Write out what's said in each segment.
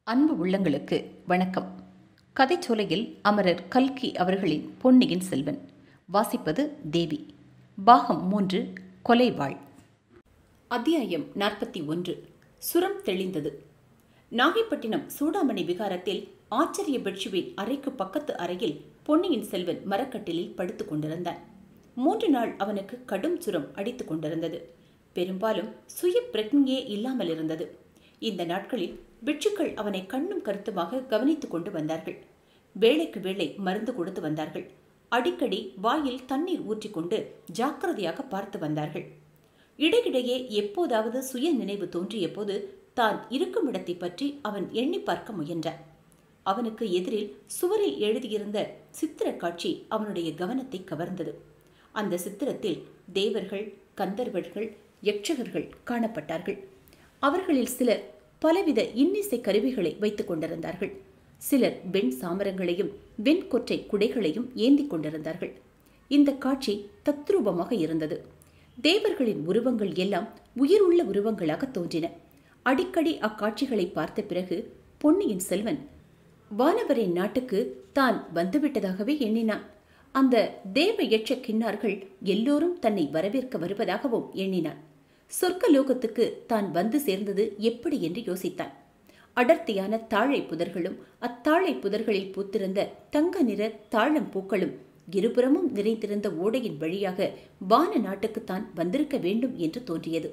அன்பு உள்ளங்களுக்கு வணக்கம் கதைச்சோலையில் அமரர் கல்கி அவர்களின் பொன்னியின் செல்வன் வாசிப்பது தேவி பாகம் மூன்று கொலைவாள் அத்தியாயம் நாற்பத்தி ஒன்று சுரம் தெளிந்தது நாகைப்பட்டினம் சூடாமணி விகாரத்தில் ஆச்சரிய பெட்சுவின் அறைக்கு பக்கத்து அறையில் பொன்னியின் செல்வன் மரக்கட்டிலில் படுத்துக் கொண்டிருந்தான் மூன்று நாள் அவனுக்கு கடும் சுரம் அடித்துக் கொண்டிருந்தது பெரும்பாலும் சுய பிரக்ஞையே இல்லாமல் இருந்தது இந்த நாட்களில் பிட்சுக்கள் அவனை கண்ணும் கருத்துமாக கவனித்துக் கொண்டு வந்தார்கள் வேளைக்கு வேளை மருந்து கொடுத்து வந்தார்கள் அடிக்கடி வாயில் தண்ணீர் ஊற்றிக்கொண்டு ஜாக்கிரதையாக பார்த்து வந்தார்கள் இடையிடையே எப்போதாவது சுய நினைவு தோன்றிய போது தான் இருக்கும் இடத்தை பற்றி அவன் எண்ணி பார்க்க முயன்றான் அவனுக்கு எதிரில் சுவரில் எழுதியிருந்த சித்திர காட்சி அவனுடைய கவனத்தை கவர்ந்தது அந்த சித்திரத்தில் தேவர்கள் கந்தர்வர்கள் யட்சகர்கள் காணப்பட்டார்கள் அவர்களில் சிலர் பலவித இன்னிசை கருவிகளை வைத்துக் கொண்டிருந்தார்கள் சிலர் வெண் சாமரங்களையும் வெண்கொற்றை குடைகளையும் ஏந்தி கொண்டிருந்தார்கள் இந்த காட்சி தத்ரூபமாக இருந்தது தேவர்களின் உருவங்கள் எல்லாம் உயிருள்ள உருவங்களாக தோன்றின அடிக்கடி அக்காட்சிகளை பார்த்த பிறகு பொன்னியின் செல்வன் வானவரின் நாட்டுக்கு தான் வந்துவிட்டதாகவே எண்ணினான் அந்த தேவ யட்ச கின்னார்கள் எல்லோரும் தன்னை வரவேற்க வருவதாகவும் எண்ணினான் சொர்க்கலோகத்துக்கு தான் வந்து சேர்ந்தது எப்படி என்று யோசித்தான் அடர்த்தியான தாழை புதர்களும் அத்தாழை புதர்களில் பூத்திருந்த தங்க நிற தாழம் பூக்களும் இருபுறமும் நிறைந்திருந்த ஓடையின் வழியாக வான நாட்டுக்கு தான் வந்திருக்க வேண்டும் என்று தோன்றியது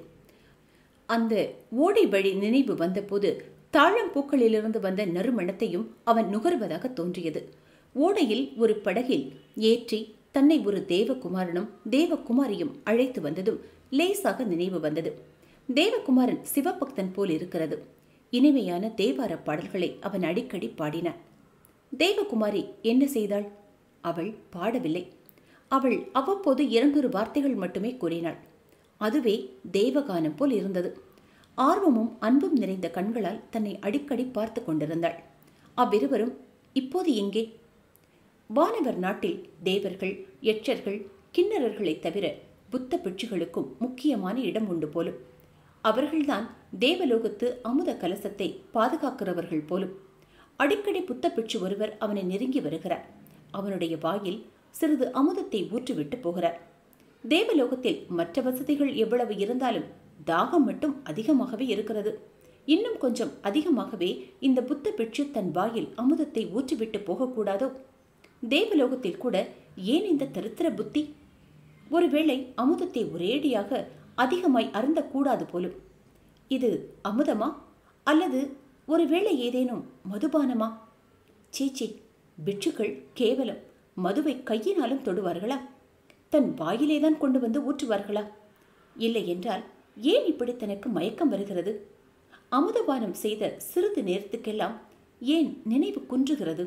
அந்த ஓடை வழி நினைவு வந்தபோது தாழம்பூக்களிலிருந்து வந்த நறுமணத்தையும் அவன் நுகர்வதாக தோன்றியது ஓடையில் ஒரு படகில் ஏற்றி தன்னை ஒரு தேவகுமாரனும் தேவகுமாரியும் அழைத்து வந்ததும் லேசாக நினைவு வந்தது தேவகுமாரன் சிவபக்தன் போல் இருக்கிறது இனிமையான தேவார பாடல்களை அவன் அடிக்கடி பாடினான் தேவகுமாரி என்ன செய்தாள் அவள் பாடவில்லை அவள் அவ்வப்போது இரண்டொரு வார்த்தைகள் மட்டுமே கூறினாள் அதுவே தேவகானம் போல் இருந்தது ஆர்வமும் அன்பும் நிறைந்த கண்களால் தன்னை அடிக்கடி பார்த்து கொண்டிருந்தாள் அவ்விருவரும் இப்போது எங்கே வானவர் நாட்டில் தேவர்கள் யட்சர்கள் கிண்ணறர்களைத் தவிர புத்த பிட்சுகளுக்கும் முக்கியமான இடம் உண்டு போலும் அவர்கள்தான் தேவலோகத்து அமுத கலசத்தை பாதுகாக்கிறவர்கள் போலும் அடிக்கடி புத்த பிட்சு ஒருவர் அவனை நெருங்கி வருகிறார் அவனுடைய வாயில் சிறிது அமுதத்தை ஊற்றிவிட்டு போகிறார் தேவலோகத்தில் மற்ற வசதிகள் எவ்வளவு இருந்தாலும் தாகம் மட்டும் அதிகமாகவே இருக்கிறது இன்னும் கொஞ்சம் அதிகமாகவே இந்த புத்த பிட்சு தன் வாயில் அமுதத்தை ஊற்றிவிட்டு போகக்கூடாதோ தேவலோகத்தில் கூட ஏன் இந்த தரித்திர புத்தி ஒருவேளை அமுதத்தை ஒரேடியாக அதிகமாய் அருந்தக்கூடாது போலும் இது அமுதமா அல்லது ஒருவேளை ஏதேனும் மதுபானமா சீச்சி பிட்சுக்கள் கேவலம் மதுவை கையினாலும் தொடுவார்களா தன் வாயிலேதான் கொண்டு வந்து ஊற்றுவார்களா இல்லை என்றால் ஏன் இப்படி தனக்கு மயக்கம் வருகிறது அமுதபானம் செய்த சிறிது நேரத்துக்கெல்லாம் ஏன் நினைவு குன்றுகிறது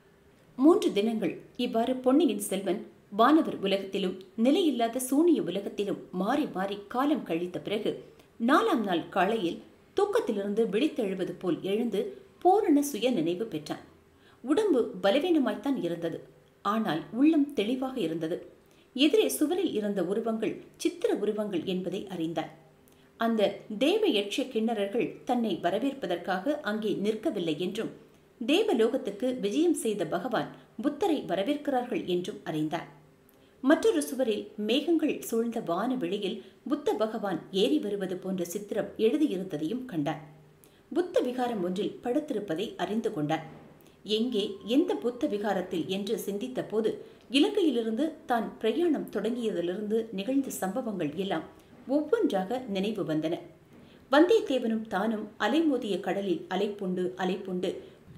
மூன்று தினங்கள் இவ்வாறு பொன்னியின் செல்வன் வானவர் உலகத்திலும் நிலையில்லாத சூனிய உலகத்திலும் மாறி மாறி காலம் கழித்த பிறகு நாலாம் நாள் காலையில் தூக்கத்திலிருந்து விழித்தெழுவது போல் எழுந்து பூரண சுய நினைவு பெற்றான் உடம்பு பலவீனமாய்த்தான் இருந்தது ஆனால் உள்ளம் தெளிவாக இருந்தது எதிரே சுவரில் இருந்த உருவங்கள் சித்திர உருவங்கள் என்பதை அறிந்தார் அந்த தேவ யட்ச கிண்ணறர்கள் தன்னை வரவேற்பதற்காக அங்கே நிற்கவில்லை என்றும் தேவலோகத்துக்கு விஜயம் செய்த பகவான் புத்தரை வரவேற்கிறார்கள் என்றும் அறிந்தார் மற்றொரு சுவரில் மேகங்கள் சூழ்ந்த வான வெளியில் புத்த பகவான் ஏறி வருவது போன்ற சித்திரம் எழுதியிருந்ததையும் கண்டார் புத்த விகாரம் ஒன்றில் படுத்திருப்பதை அறிந்து கொண்டார் எங்கே எந்த புத்த விகாரத்தில் என்று சிந்தித்த போது இலங்கையிலிருந்து தான் பிரயாணம் தொடங்கியதிலிருந்து நிகழ்ந்த சம்பவங்கள் எல்லாம் ஒவ்வொன்றாக நினைவு வந்தன வந்தியத்தேவனும் தானும் அலைமோதிய கடலில் அலைப்புண்டு அலைப்புண்டு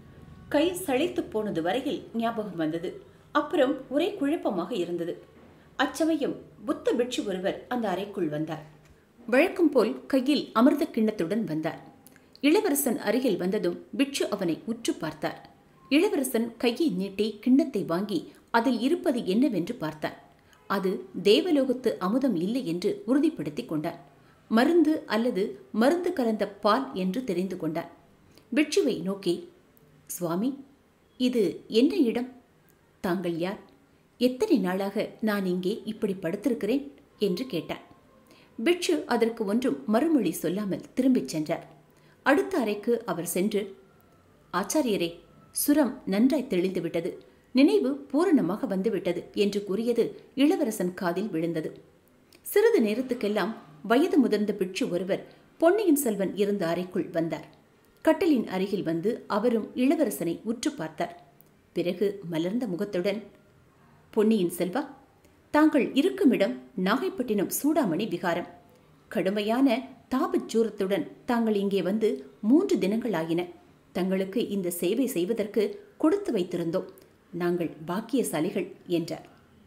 கை சளைத்து போனது வரையில் ஞாபகம் வந்தது அப்புறம் ஒரே குழப்பமாக இருந்தது அச்சமயம் புத்த பிட்சு ஒருவர் அந்த அறைக்குள் வந்தார் வழக்கம் போல் கையில் அமிர்த கிண்ணத்துடன் வந்தார் இளவரசன் அருகில் வந்ததும் பிட்சு அவனை உற்று பார்த்தார் இளவரசன் கையை நீட்டி கிண்ணத்தை வாங்கி அதில் இருப்பது என்னவென்று பார்த்தார் அது தேவலோகத்து அமுதம் இல்லை என்று உறுதிப்படுத்திக் கொண்டார் மருந்து அல்லது மருந்து கலந்த பால் என்று தெரிந்து கொண்டார் பிட்சுவை நோக்கி சுவாமி இது என்ன இடம் தாங்கள் யார் எத்தனை நாளாக நான் இங்கே இப்படி படுத்திருக்கிறேன் என்று கேட்டார் பிட்சு அதற்கு ஒன்றும் மறுமொழி சொல்லாமல் திரும்பிச் சென்றார் அடுத்த அறைக்கு அவர் சென்று ஆச்சாரியரே சுரம் நன்றாய் தெளிந்து விட்டது நினைவு பூரணமாக வந்துவிட்டது என்று கூறியது இளவரசன் காதில் விழுந்தது சிறிது நேரத்துக்கெல்லாம் வயது முதிர்ந்த பிட்சு ஒருவர் பொன்னியின் செல்வன் இருந்த அறைக்குள் வந்தார் கட்டிலின் அருகில் வந்து அவரும் இளவரசனை உற்று பார்த்தார் பிறகு மலர்ந்த முகத்துடன் பொன்னியின் செல்வா தாங்கள் இருக்குமிடம் நாகைப்பட்டினம் சூடாமணி விகாரம் கடுமையான தாபச்சூரத்துடன் தாங்கள் இங்கே வந்து மூன்று தினங்கள் ஆகின தங்களுக்கு இந்த சேவை செய்வதற்கு கொடுத்து வைத்திருந்தோம் நாங்கள் பாக்கியசாலிகள் என்றார்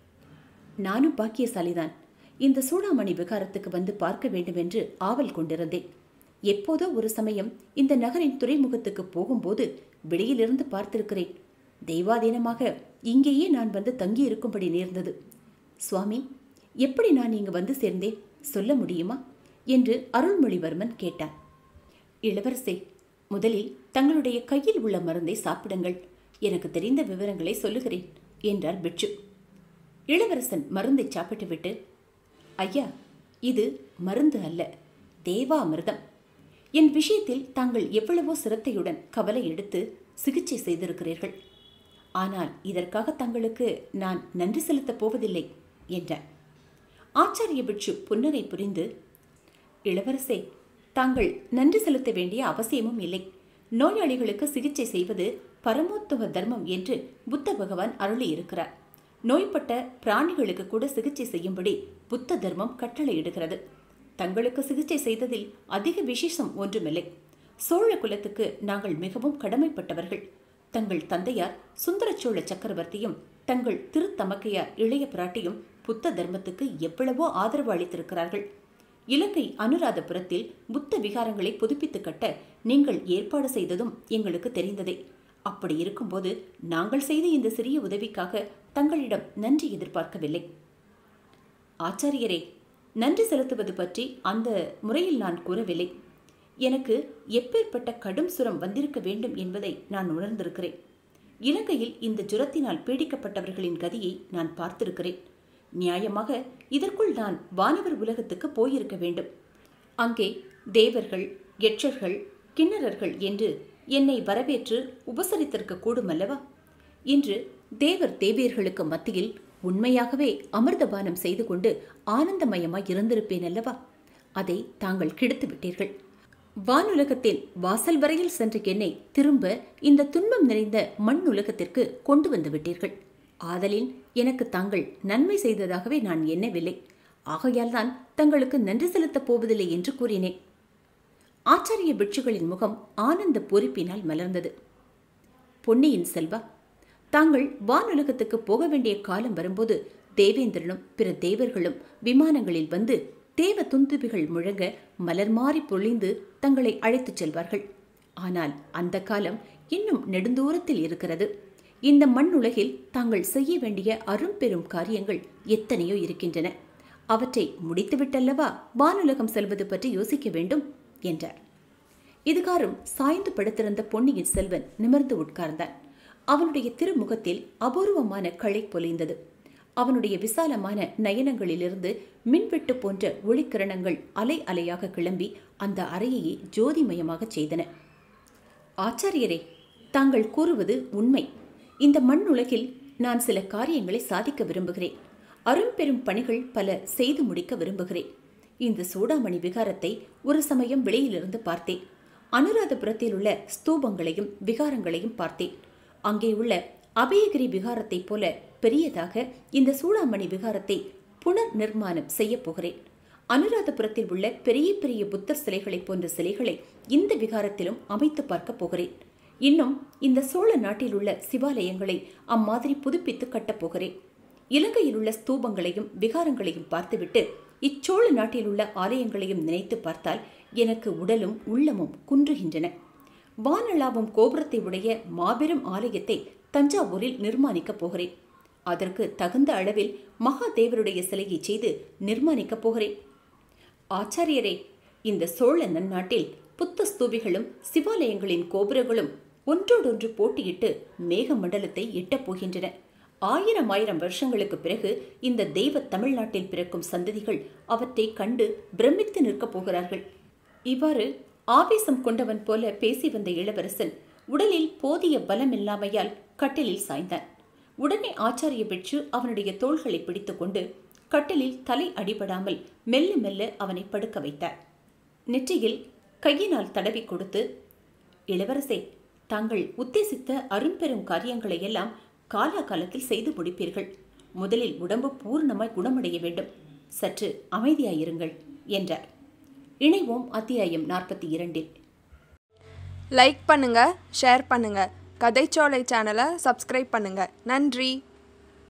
நானும் பாக்கியசாலிதான் இந்த சூடாமணி விகாரத்துக்கு வந்து பார்க்க வேண்டும் என்று ஆவல் கொண்டிருந்தேன் எப்போதோ ஒரு சமயம் இந்த நகரின் துறைமுகத்துக்கு போகும்போது வெளியிலிருந்து பார்த்திருக்கிறேன் தெய்வாதீனமாக இங்கேயே நான் வந்து தங்கி இருக்கும்படி நேர்ந்தது சுவாமி எப்படி நான் இங்கு வந்து சேர்ந்தேன் சொல்ல முடியுமா என்று அருள்மொழிவர்மன் கேட்டான் இளவரசே முதலில் தங்களுடைய கையில் உள்ள மருந்தை சாப்பிடுங்கள் எனக்கு தெரிந்த விவரங்களை சொல்லுகிறேன் என்றார் பிட்சு இளவரசன் மருந்தை சாப்பிட்டுவிட்டு ஐயா இது மருந்து அல்ல தேவாமிர்தம் என் விஷயத்தில் தாங்கள் எவ்வளவோ சிரத்தையுடன் கவலை எடுத்து சிகிச்சை செய்திருக்கிறீர்கள் ஆனால் இதற்காக தங்களுக்கு நான் நன்றி செலுத்தப் போவதில்லை என்றார் ஆச்சாரிய பிட்சு புன்னகை புரிந்து இளவரசே தாங்கள் நன்றி செலுத்த வேண்டிய அவசியமும் இல்லை நோயாளிகளுக்கு சிகிச்சை செய்வது பரமோத்தம தர்மம் என்று புத்த பகவான் அருளியிருக்கிறார் நோய்பட்ட பிராணிகளுக்கு கூட சிகிச்சை செய்யும்படி புத்த தர்மம் கட்டளையிடுகிறது தங்களுக்கு சிகிச்சை செய்ததில் அதிக விசேஷம் ஒன்றுமில்லை சோழ குலத்துக்கு நாங்கள் மிகவும் கடமைப்பட்டவர்கள் தங்கள் தந்தையார் சுந்தர சோழ சக்கரவர்த்தியும் தங்கள் திருத்தமக்கையார் இளைய பிராட்டியும் புத்த தர்மத்துக்கு எவ்வளவோ ஆதரவு அளித்திருக்கிறார்கள் இலங்கை அனுராதபுரத்தில் புத்த விகாரங்களை புதுப்பித்து கட்ட நீங்கள் ஏற்பாடு செய்ததும் எங்களுக்கு தெரிந்ததே அப்படி இருக்கும்போது நாங்கள் செய்த இந்த சிறிய உதவிக்காக தங்களிடம் நன்றி எதிர்பார்க்கவில்லை ஆச்சாரியரே நன்றி செலுத்துவது பற்றி அந்த முறையில் நான் கூறவில்லை எனக்கு எப்பேற்பட்ட கடும் சுரம் வந்திருக்க வேண்டும் என்பதை நான் உணர்ந்திருக்கிறேன் இலங்கையில் இந்த ஜுரத்தினால் பீடிக்கப்பட்டவர்களின் கதியை நான் பார்த்திருக்கிறேன் நியாயமாக இதற்குள் நான் வானவர் உலகத்துக்கு போயிருக்க வேண்டும் அங்கே தேவர்கள் யட்சர்கள் கிண்ணறர்கள் என்று என்னை வரவேற்று உபசரித்திருக்க கூடுமல்லவா இன்று தேவர் தேவியர்களுக்கு மத்தியில் உண்மையாகவே அமிர்தபானம் செய்து கொண்டு ஆனந்தமயமாய் இருந்திருப்பேன் அல்லவா அதை தாங்கள் கெடுத்து விட்டீர்கள் வானுலகத்தின் வாசல் வரையில் சென்ற என்னை திரும்ப இந்த துன்பம் நிறைந்த மண் உலகத்திற்கு கொண்டு வந்து விட்டீர்கள் ஆதலின் எனக்கு தாங்கள் நன்மை செய்ததாகவே நான் எண்ணவில்லை ஆகையால் தான் தங்களுக்கு நன்றி செலுத்தப் போவதில்லை என்று கூறினேன் ஆச்சாரிய பிட்சுகளின் முகம் ஆனந்த பொறுப்பினால் மலர்ந்தது பொன்னியின் செல்வா தாங்கள் வானுலகத்துக்கு போக வேண்டிய காலம் வரும்போது தேவேந்திரனும் பிற தேவர்களும் விமானங்களில் வந்து தேவ துந்துபிகள் முழங்க மலர் மாறி பொழிந்து தங்களை அழைத்துச் செல்வார்கள் ஆனால் அந்த காலம் இன்னும் நெடுந்தூரத்தில் இருக்கிறது இந்த மண் உலகில் தாங்கள் செய்ய வேண்டிய அரும்பெரும் காரியங்கள் எத்தனையோ இருக்கின்றன அவற்றை முடித்துவிட்டல்லவா வானுலகம் செல்வது பற்றி யோசிக்க வேண்டும் என்றார் இதுகாரும் சாய்ந்து படுத்திருந்த பொன்னியின் செல்வன் நிமிர்ந்து உட்கார்ந்தான் அவனுடைய திருமுகத்தில் அபூர்வமான களை பொலிந்தது அவனுடைய விசாலமான நயனங்களிலிருந்து மின்வெட்டு போன்ற ஒளிக்கிரணங்கள் அலை அலையாக கிளம்பி அந்த அறையையே ஜோதிமயமாகச் செய்தன ஆச்சாரியரே தாங்கள் கூறுவது உண்மை இந்த மண் உலகில் நான் சில காரியங்களை சாதிக்க விரும்புகிறேன் அரும்பெரும் பணிகள் பல செய்து முடிக்க விரும்புகிறேன் இந்த சூடாமணி விகாரத்தை ஒரு சமயம் வெளியிலிருந்து பார்த்தேன் அனுராதபுரத்தில் உள்ள ஸ்தூபங்களையும் விகாரங்களையும் பார்த்தேன் அங்கே உள்ள அபயகிரி விகாரத்தைப் போல பெரியதாக இந்த சூடாமணி விகாரத்தை புனர் நிர்மாணம் செய்யப் போகிறேன் அனுராதபுரத்தில் உள்ள பெரிய பெரிய புத்தர் சிலைகளைப் போன்ற சிலைகளை இந்த விகாரத்திலும் அமைத்து பார்க்கப் போகிறேன் இன்னும் இந்த சோழ நாட்டில் உள்ள சிவாலயங்களை அம்மாதிரி புதுப்பித்து கட்டப் போகிறேன் இலங்கையில் உள்ள ஸ்தூபங்களையும் விகாரங்களையும் பார்த்துவிட்டு இச்சோழ நாட்டில் உள்ள ஆலயங்களையும் நினைத்து பார்த்தால் எனக்கு உடலும் உள்ளமும் குன்றுகின்றன வானளாவும் கோபுரத்தை உடைய மாபெரும் ஆலயத்தை தஞ்சாவூரில் நிர்மாணிக்கப் போகிறேன் அதற்கு தகுந்த அளவில் மகாதேவருடைய சிலையை செய்து நிர்மாணிக்கப் போகிறேன் ஆச்சாரியரே இந்த சோழ நன்னாட்டில் புத்த ஸ்தூபிகளும் சிவாலயங்களின் கோபுரங்களும் ஒன்றோடொன்று போட்டியிட்டு மேக மண்டலத்தை எட்டப் போகின்றன ஆயிரம் ஆயிரம் வருஷங்களுக்கு பிறகு இந்த தெய்வ தமிழ்நாட்டில் பிறக்கும் சந்ததிகள் அவற்றை கண்டு பிரமித்து நிற்கப் போகிறார்கள் இவ்வாறு ஆவேசம் கொண்டவன் போல பேசி வந்த இளவரசன் உடலில் போதிய பலமில்லாமையால் கட்டிலில் சாய்ந்தான் உடனே ஆச்சாரிய பிட்சு அவனுடைய தோள்களை பிடித்துக்கொண்டு கட்டிலில் தலை அடிபடாமல் மெல்ல மெல்ல அவனை படுக்க வைத்தார் நெற்றியில் கையினால் தடவி கொடுத்து இளவரசே தாங்கள் உத்தேசித்த அரும்பெரும் காரியங்களை எல்லாம் காலாகாலத்தில் செய்து முடிப்பீர்கள் முதலில் உடம்பு பூர்ணமாய் குணமடைய வேண்டும் சற்று அமைதியாயிருங்கள் என்றார் இணைவோம் அத்தியாயம் நாற்பத்தி இரண்டில் லைக் பண்ணுங்க ஷேர் பண்ணுங்க கதைச்சோலை சேனலை சப்ஸ்கிரைப் பண்ணுங்க நன்றி